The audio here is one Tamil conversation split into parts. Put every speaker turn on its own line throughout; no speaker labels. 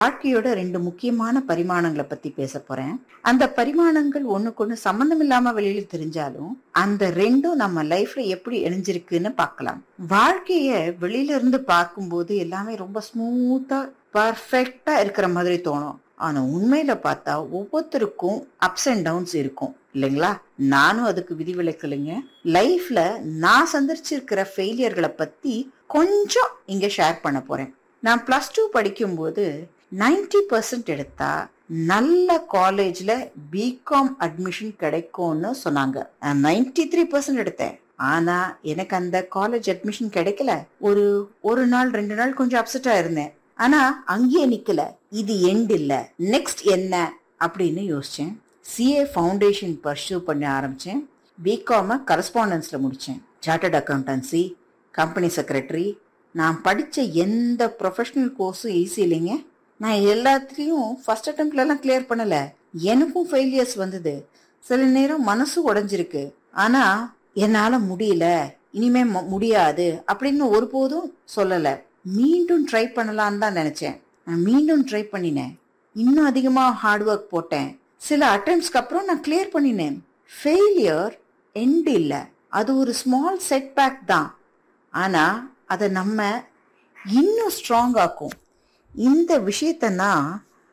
வாழ்க்கையோட ரெண்டு முக்கியமான பரிமாணங்களை பத்தி பேச போறேன் அந்த பரிமாணங்கள் ஒண்ணுக்கொண்ணு சம்பந்தம் இல்லாம வெளியில தெரிஞ்சாலும் அந்த ரெண்டும் நம்ம லைஃப்ல எப்படி இணைஞ்சிருக்குன்னு பார்க்கலாம் வாழ்க்கைய வெளியில இருந்து பார்க்கும்போது எல்லாமே ரொம்ப ஸ்மூத்தா பர்ஃபெக்டா இருக்கிற மாதிரி தோணும் ஆனா உண்மையில பார்த்தா ஒவ்வொருத்தருக்கும் அப்ஸ் அண்ட் டவுன்ஸ் இருக்கும் இல்லைங்களா நானும் அதுக்கு விதிவிலக்கலைங்க லைஃப்ல நான் சந்திச்சிருக்கிற ஃபெயிலியர்களை பத்தி கொஞ்சம் இங்க ஷேர் பண்ண போறேன் நான் பிளஸ் டூ படிக்கும்போது நைன்டி பர்சன்ட் எடுத்தா நல்ல காலேஜ்ல பிகாம் அட்மிஷன் கிடைக்கும்னு சொன்னாங்க நான் நைன்டி த்ரீ பர்சன்ட் எடுத்தேன் ஆனா எனக்கு அந்த காலேஜ் அட்மிஷன் கிடைக்கல ஒரு ஒரு நாள் ரெண்டு நாள் கொஞ்சம் அப்செட்டா இருந்தேன் ஆனா அங்கேயே நிக்கல இது எண்ட் இல்ல நெக்ஸ்ட் என்ன அப்படின்னு யோசிச்சேன் சிஏ ஃபவுண்டேஷன் பர்சூ பண்ண ஆரம்பிச்சேன் பிகாம கரஸ்பாண்டன்ஸ்ல முடிச்சேன் சார்ட்டர்ட் அக்கௌண்டன்சி கம்பெனி செக்ரட்டரி நான் படிச்ச எந்த ப்ரொஃபஷனல் கோர்ஸும் ஈஸி இல்லைங்க நான் எல்லாத்துலேயும் ஃபர்ஸ்ட் அட்டம்ப்ட்லலாம் கிளியர் பண்ணல எனக்கும் ஃபெயிலியர்ஸ் வந்தது சில நேரம் மனசு உடைஞ்சிருக்கு ஆனா என்னால முடியல இனிமே ம- முடியாது அப்படின்னு ஒருபோதும் சொல்லல மீண்டும் ட்ரை பண்ணலான்னு தான் நினைச்சேன் நான் மீண்டும் ட்ரை பண்ணினேன் இன்னும் அதிகமா ஹார்ட் ஒர்க் போட்டேன் சில அட்டம்ப்ட்ஸ்க்கு அப்புறம் நான் கிளியர் பண்ணினேன் ஃபெயிலியர் எண்ட் இல்ல அது ஒரு ஸ்மால் செட்பேக் தான் ஆனா அதை நம்ம இன்னும் ஸ்ட்ராங் ஆக்கும் இந்த விஷயத்த நான்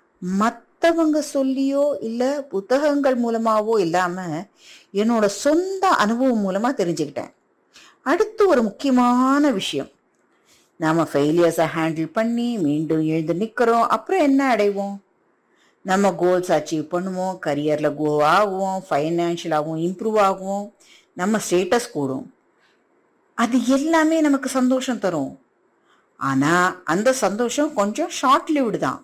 மற்றவங்க சொல்லியோ இல்லை புத்தகங்கள் மூலமாவோ இல்லாம என்னோட சொந்த அனுபவம் மூலமா தெரிஞ்சுக்கிட்டேன் அடுத்து ஒரு முக்கியமான விஷயம் நாம ஃபெயிலியர்ஸை ஹேண்டில் பண்ணி மீண்டும் எழுந்து நிற்கிறோம் அப்புறம் என்ன அடைவோம் நம்ம கோல்ஸ் அச்சீவ் பண்ணுவோம் கரியரில் கோ ஆகுவோம் ஃபைனான்ஷியலாகவும் இம்ப்ரூவ் ஆகுவோம் நம்ம ஸ்டேட்டஸ் கூடும் அது எல்லாமே நமக்கு சந்தோஷம் தரும் ஆனா அந்த சந்தோஷம் கொஞ்சம் ஷார்ட் லிவ்டு தான்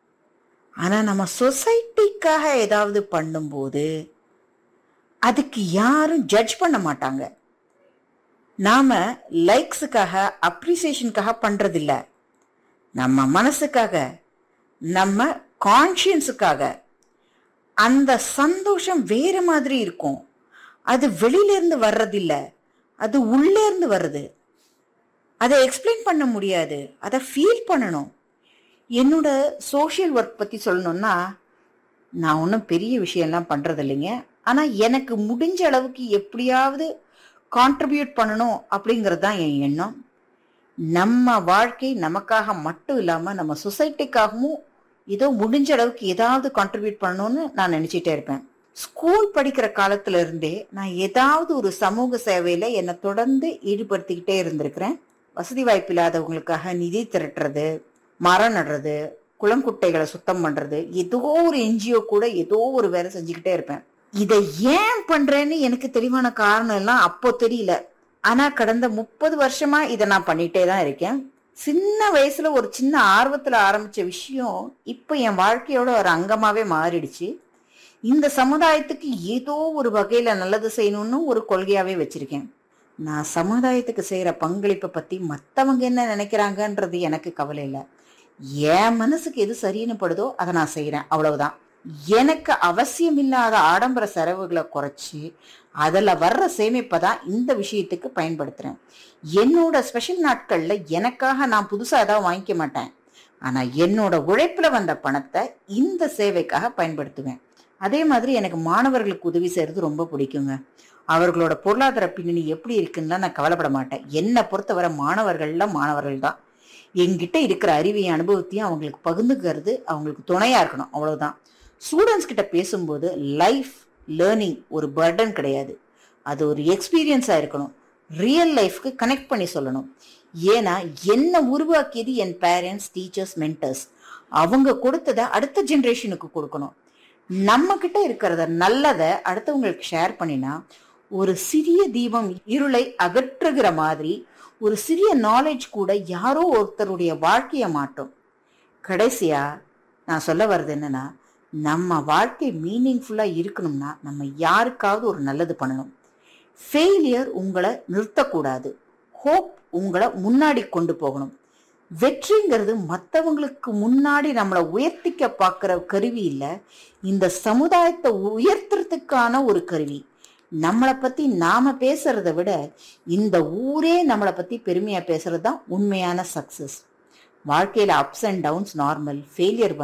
ஆனா நம்ம சொசைட்டிக்காக ஏதாவது பண்ணும்போது அதுக்கு யாரும் ஜட்ஜ் பண்ண மாட்டாங்க நாம லைக்ஸுக்காக அப்ரிசியேஷனுக்காக பண்றதில்ல நம்ம மனசுக்காக நம்ம கான்ஷியன்ஸுக்காக அந்த சந்தோஷம் வேற மாதிரி இருக்கும் அது வெளியில இருந்து வர்றதில்ல அது உள்ளே இருந்து வருது அதை எக்ஸ்பிளைன் பண்ண முடியாது அதை ஃபீல் பண்ணணும் என்னோட சோஷியல் ஒர்க் பற்றி சொல்லணும்னா நான் ஒன்றும் பெரிய விஷயம்லாம் பண்ணுறது இல்லைங்க ஆனால் எனக்கு முடிஞ்ச அளவுக்கு எப்படியாவது கான்ட்ரிபியூட் பண்ணணும் அப்படிங்கிறது தான் என் எண்ணம் நம்ம வாழ்க்கை நமக்காக மட்டும் இல்லாமல் நம்ம சொசைட்டிக்காகவும் ஏதோ முடிஞ்ச அளவுக்கு ஏதாவது கான்ட்ரிபியூட் பண்ணணும்னு நான் நினச்சிட்டே இருப்பேன் ஸ்கூல் படிக்கிற காலத்துல இருந்தே நான் ஏதாவது ஒரு சமூக சேவையில என்னை தொடர்ந்து ஈடுபடுத்திக்கிட்டே இருந்திருக்கிறேன் வசதி வாய்ப்பு இல்லாதவங்களுக்காக நிதி திரட்டுறது மரம் நடுறது குளங்குட்டைகளை சுத்தம் பண்றது ஏதோ ஒரு என்ஜிஓ கூட ஏதோ ஒரு வேலை செஞ்சுக்கிட்டே இருப்பேன் இதை ஏன் பண்றேன்னு எனக்கு தெளிவான காரணம் எல்லாம் அப்போ தெரியல ஆனா கடந்த முப்பது வருஷமா இதை நான் பண்ணிட்டே தான் இருக்கேன் சின்ன வயசுல ஒரு சின்ன ஆர்வத்துல ஆரம்பிச்ச விஷயம் இப்போ என் வாழ்க்கையோட ஒரு அங்கமாவே மாறிடுச்சு இந்த சமுதாயத்துக்கு ஏதோ ஒரு வகையில நல்லது செய்யணும்னு ஒரு கொள்கையாவே வச்சிருக்கேன் நான் சமுதாயத்துக்கு செய்யற பங்களிப்பை பத்தி மத்தவங்க என்ன நினைக்கிறாங்கன்றது எனக்கு கவலை இல்லை என் மனசுக்கு எது சரின்னு படுதோ அதை நான் செய்யறேன் அவ்வளவுதான் எனக்கு அவசியம் இல்லாத ஆடம்பர செலவுகளை குறைச்சி அதில் வர்ற சேமிப்பை தான் இந்த விஷயத்துக்கு பயன்படுத்துறேன் என்னோட ஸ்பெஷல் நாட்கள்ல எனக்காக நான் புதுசா ஏதாவது வாங்கிக்க மாட்டேன் ஆனா என்னோட உழைப்புல வந்த பணத்தை இந்த சேவைக்காக பயன்படுத்துவேன் அதே மாதிரி எனக்கு மாணவர்களுக்கு உதவி செய்யறது ரொம்ப பிடிக்குங்க அவர்களோட பொருளாதார பின்னணி எப்படி இருக்குன்னு நான் கவலைப்பட மாட்டேன் என்னை பொறுத்தவரை மாணவர்கள்லாம் மாணவர்கள் தான் என்கிட்ட இருக்கிற அறிவையும் அனுபவத்தையும் அவங்களுக்கு பகிர்ந்துக்கிறது அவங்களுக்கு துணையா இருக்கணும் அவ்வளவுதான் ஸ்டூடெண்ட்ஸ் கிட்ட பேசும்போது லைஃப் லேர்னிங் ஒரு பர்டன் கிடையாது அது ஒரு எக்ஸ்பீரியன்ஸா இருக்கணும் ரியல் லைஃப்க்கு கனெக்ட் பண்ணி சொல்லணும் ஏன்னா என்ன உருவாக்கியது என் பேரண்ட்ஸ் டீச்சர்ஸ் மென்டர்ஸ் அவங்க கொடுத்ததை அடுத்த ஜென்ரேஷனுக்கு கொடுக்கணும் நம்ம கிட்ட இருக்கிறத நல்லதை அடுத்தவங்களுக்கு ஷேர் பண்ணினா ஒரு சிறிய தீபம் இருளை அகற்றுகிற மாதிரி ஒரு சிறிய நாலேஜ் கூட யாரோ ஒருத்தருடைய வாழ்க்கையை மாட்டும் கடைசியா நான் சொல்ல வர்றது என்னன்னா நம்ம வாழ்க்கை மீனிங்ஃபுல்லா இருக்கணும்னா நம்ம யாருக்காவது ஒரு நல்லது பண்ணணும் ஃபெயிலியர் உங்களை நிறுத்தக்கூடாது ஹோப் உங்களை முன்னாடி கொண்டு போகணும் வெற்றிங்கிறது மற்றவங்களுக்கு முன்னாடி நம்மளை உயர்த்திக்க பார்க்குற கருவி இல்லை இந்த சமுதாயத்தை உயர்த்துறதுக்கான ஒரு கருவி நம்மளை பத்தி நாம பேசுறத விட இந்த ஊரே நம்மளை பத்தி பெருமையா பேசுறது தான் உண்மையான சக்சஸ் வாழ்க்கையில ups and downs normal failure